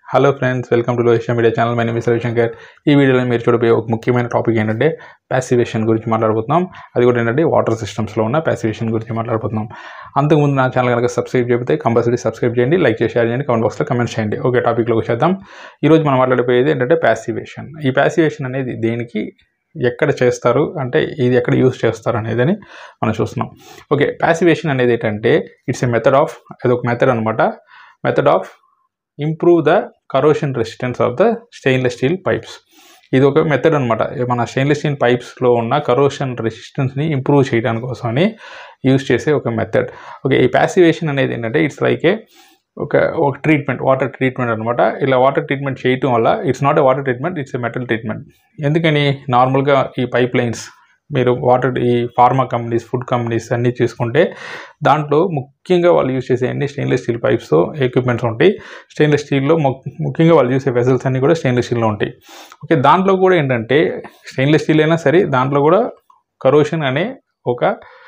hello friends welcome to Lohisha media channel my name is Ravishankar ఈ వీడియోలో మీరు చూడబోయే ఒక ముఖ్యమైన టాపిక్ ఏంటంటే ప్యాసివేషన్ గురించి మాట్లాడబోతున్నాం అది కూడా ఏంటంటే వాటర్ సిస్టమ్స్లో ఉన్న ప్యాసివేషన్ గురించి మాట్లాడబోతున్నాం అంతకుముందు నా ఛానల్ కనుక సబ్స్క్రైబ్ చేయకపోతే కంపల్సరీ సబ్స్క్రైబ్ చేయండి లైక్ చేసి షేర్ చేయండి కామెంట్ బాక్స్లో కమెంట్ చేయండి ఓకే టాపిక్లోకి వచ్చేద్దాం ఈరోజు మనం మాట్లాడిపోయేది ఏంటంటే ప్యాసివేషన్ ఈ ప్యాసివేషన్ అనేది దేనికి ఎక్కడ చేస్తారు అంటే ఇది ఎక్కడ యూస్ చేస్తారు అనేదని మనం చూస్తున్నాం ఓకే ప్యాసివేషన్ అనేది ఏంటంటే ఇట్స్ ఎ మెథడ్ ఆఫ్ అదొక మెథడ్ అనమాట method of improve the corrosion resistance of the stainless steel pipes ఇది ఒక మెథడ్ అనమాట మన స్టెయిన్లెస్ స్టీల్ పైప్స్లో ఉన్న కరోషన్ రెసిస్టెన్స్ని ఇంప్రూవ్ చేయడానికి కోసమని యూజ్ చేసే ఒక మెథడ్ ఓకే ఈ ప్యాసివేషన్ అనేది ఏంటంటే ఇట్స్ లైక్ ఏ ఒక ఒక ట్రీట్మెంట్ వాటర్ ట్రీట్మెంట్ అనమాట ఇలా వాటర్ ట్రీట్మెంట్ చేయటం వల్ల it's not a water treatment it's a metal treatment ఎందుకని నార్మల్గా ఈ పైప్ లైన్స్ మీరు వాటర్ ఈ ఫార్మా కంపెనీస్ ఫుడ్ కంపెనీస్ అన్నీ చూసుకుంటే దాంట్లో ముఖ్యంగా వాళ్ళు యూజ్ చేసే అన్ని స్టెయిన్లెస్ స్టీల్ పైప్స్ ఎక్విప్మెంట్స్ ఉంటాయి స్టెయిన్లెస్ స్టీల్లో ముఖ్యంగా వాళ్ళు చూసే వెజల్స్ అన్నీ కూడా స్టెయిన్లెస్ స్టీల్లో ఉంటాయి ఓకే దాంట్లో కూడా ఏంటంటే స్టెయిన్లెస్ స్టీల్ అయినా సరే దాంట్లో కూడా కరోషన్ అనే ఒక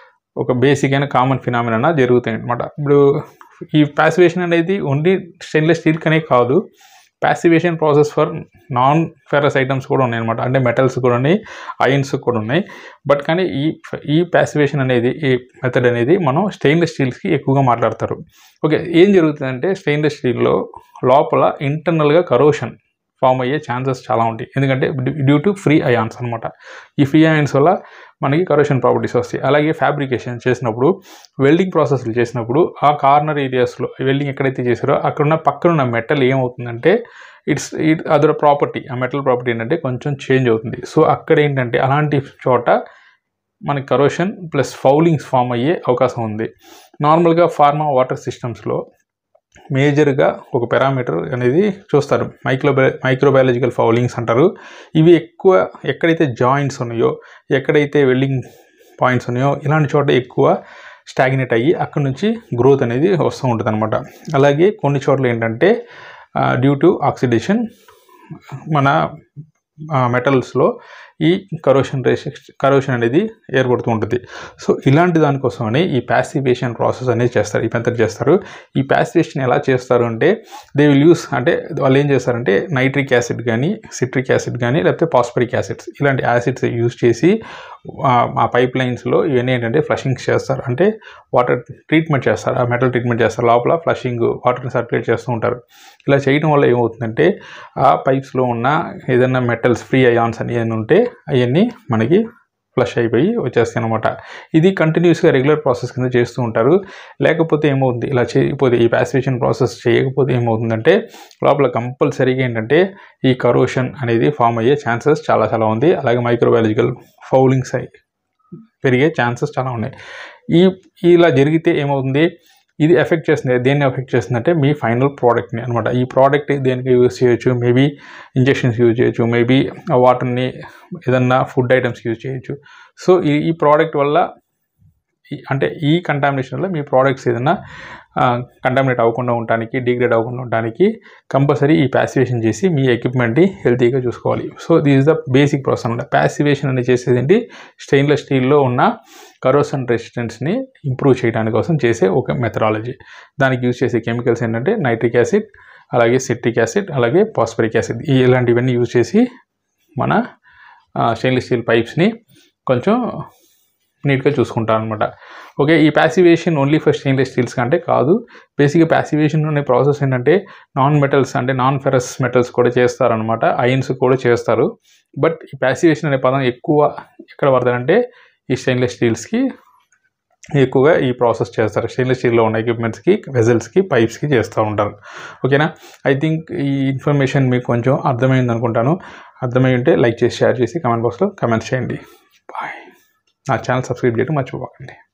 ఒక బేసిక్ అయిన కామన్ ఫినామినా జరుగుతాయి అనమాట ఇప్పుడు ఈ ప్యాసివేషన్ అనేది ఓన్లీ స్టెయిన్లెస్ స్టీల్కనే కాదు passivation process for non ferrous items కూడా ఉన్నాయి అనమాట అంటే మెటల్స్ కూడా ఉన్నాయి ఐన్స్ కూడా ఉన్నాయి బట్ కానీ ఈ ఈ ప్యాసివేషన్ అనేది ఈ మెథడ్ అనేది మనం స్టెయిన్లెస్ స్టీల్స్కి ఎక్కువగా మాట్లాడతారు ఓకే ఏం జరుగుతుందంటే స్టెయిన్లెస్ స్టీల్లో లోపల ఇంటర్నల్గా కరోషన్ ఫామ్ అయ్యే ఛాన్సెస్ చాలా ఉంటాయి ఎందుకంటే డ్యూ టు ఫ్రీ అయాన్స్ అనమాట ఈ ఫ్రీ అయాన్స్ వల్ల మనకి కరోషన్ ప్రాపర్టీస్ వస్తాయి అలాగే ఫ్యాబ్రికేషన్ చేసినప్పుడు వెల్డింగ్ ప్రాసెస్లు చేసినప్పుడు ఆ కార్నర్ ఏరియాస్లో వెల్డింగ్ ఎక్కడైతే చేసారో అక్కడ ఉన్న పక్కన ఉన్న మెటల్ ఏమవుతుందంటే ఇట్స్ ఇట్ అదర్ ప్రాపర్టీ ఆ మెటల్ ప్రాపర్టీ ఏంటంటే కొంచెం చేంజ్ అవుతుంది సో అక్కడ ఏంటంటే అలాంటి చోట మనకి కరోషన్ ప్లస్ ఫౌలింగ్స్ ఫామ్ అయ్యే అవకాశం ఉంది నార్మల్గా ఫార్మా వాటర్ సిస్టమ్స్లో మేజర్గా ఒక పారామీటర్ అనేది చూస్తారు మైక్రో మైక్రోబయాలజికల్ ఫౌలింగ్స్ అంటారు ఇవి ఎక్కువ ఎక్కడైతే జాయింట్స్ ఉన్నాయో ఎక్కడైతే వెల్డింగ్ పాయింట్స్ ఉన్నాయో ఇలాంటి చోట ఎక్కువ స్టాగ్నేట్ అయ్యి అక్కడ నుంచి గ్రోత్ అనేది వస్తూ ఉంటుంది అనమాట అలాగే కొన్ని చోట్ల ఏంటంటే డ్యూ టు ఆక్సిడేషన్ మన మెటల్స్లో ఈ కరోషన్ కరోషన్ అనేది ఏర్పడుతూ ఉంటుంది సో ఇలాంటి దానికోసమని ఈ ప్యాసివేషన్ ప్రాసెస్ అనేది చేస్తారు ఈ మెథడ్ చేస్తారు ఈ ప్యాసివేషన్ ఎలా చేస్తారు అంటే దే విల్ యూస్ అంటే వాళ్ళు ఏం చేస్తారంటే నైట్రిక్ యాసిడ్ కానీ సిట్రిక్ యాసిడ్ కానీ లేకపోతే పాస్పరిక్ యాసిడ్స్ ఇలాంటి యాసిడ్స్ యూస్ చేసి ఆ పైప్ లైన్స్లో ఇవన్నీ ఏంటంటే ఫ్లషింగ్స్ చేస్తారు అంటే వాటర్ ట్రీట్మెంట్ చేస్తారు ఆ మెటల్ ట్రీట్మెంట్ చేస్తారు లోపల ఫ్లషింగ్ వాటర్ని సర్క్యులేట్ చేస్తూ ఉంటారు ఇలా చేయడం వల్ల ఏమవుతుందంటే ఆ పైప్స్లో ఉన్న ఏదైనా మెటల్స్ ఫ్రీ అయాన్స్ అని ఏమైనా ఉంటే అవన్నీ మనకి ఫ్లష్ అయిపోయి వచ్చేస్తాయి అనమాట ఇది కంటిన్యూస్గా రెగ్యులర్ ప్రాసెస్ కింద చేస్తూ ఉంటారు లేకపోతే ఏమవుతుంది ఇలా చేయకపోతే ఈ ప్యాసివేషన్ ప్రాసెస్ చేయకపోతే ఏమవుతుందంటే లోపల కంపల్సరీగా ఏంటంటే ఈ కరోషన్ అనేది ఫామ్ అయ్యే ఛాన్సెస్ చాలా చాలా ఉంది అలాగే మైక్రోబయాలజికల్ ఫౌలింగ్స్ అయి పెరిగే ఛాన్సెస్ చాలా ఉన్నాయి ఈ ఇలా జరిగితే ఏమవుతుంది ఇది ఎఫెక్ట్ చేస్తుంది దేన్ని ఎఫెక్ట్ చేస్తుందంటే మీ ఫైనల్ ప్రోడక్ట్ని అనమాట ఈ ప్రోడక్ట్ దేనికి యూజ్ చేయొచ్చు మేబీ ఇంజెక్షన్స్ యూజ్ చేయొచ్చు మేబీ వాటర్ని ఏదన్నా ఫుడ్ ఐటమ్స్ యూజ్ చేయొచ్చు సో ఈ ఈ ప్రోడక్ట్ వల్ల అంటే ఈ కంటామినేషన్ వల్ల మీ ప్రోడక్ట్స్ ఏదైనా కంటామినేట్ అవ్వకుండా ఉండడానికి డిగ్రేడ్ అవ్వకుండా ఉండడానికి కంపల్సరీ ఈ ప్యాసివేషన్ చేసి మీ ఎక్విప్మెంట్ని హెల్తీగా చూసుకోవాలి so this is the basic process అనమాట ప్యాసివేషన్ అనేది చేసేది ఏంటి స్టెయిన్లెస్ స్టీల్లో ఉన్న కరోసన్ రెసిస్టెన్స్ని ఇంప్రూవ్ చేయడానికి కోసం చేసే ఒక మెథడాలజీ దానికి యూజ్ చేసే కెమికల్స్ ఏంటంటే నైట్రిక్ యాసిడ్ అలాగే సిట్రిక్ యాసిడ్ అలాగే పాస్పరిక్ యాసిడ్ ఇలాంటివన్నీ యూజ్ చేసి మన స్టెయిన్లెస్ స్టీల్ పైప్స్ని కొంచెం నీట్గా చూసుకుంటారు అనమాట ఓకే ఈ passivation only for stainless steels కంటే కాదు బేసిక్గా ప్యాసివేషన్ అనే ప్రాసెస్ ఏంటంటే నాన్ మెటల్స్ అంటే నాన్ ఫెరస్ మెటల్స్ కూడా చేస్తారనమాట ఐన్స్ కూడా చేస్తారు బట్ ఈ ప్యాసివేషన్ అనే పదం ఎక్కువ ఎక్కడ పడతారంటే ఈ స్టెయిన్లెస్ స్టీల్స్కి ఎక్కువగా ఈ ప్రాసెస్ చేస్తారు స్టెయిన్లెస్ స్టీల్లో ఉన్న ఎక్విప్మెంట్స్కి వెజల్స్కి పైప్స్కి చేస్తూ ఉంటారు ఓకేనా ఐ థింక్ ఈ ఇన్ఫర్మేషన్ మీకు కొంచెం అర్థమైంది అనుకుంటాను అర్థమై ఉంటే లైక్ చేసి షేర్ చేసి కమెంట్ బాక్స్లో కమెంట్స్ చేయండి బాయ్ నా ఛానల్ సబ్స్క్రైబ్ చేయడం మర్చిపోకండి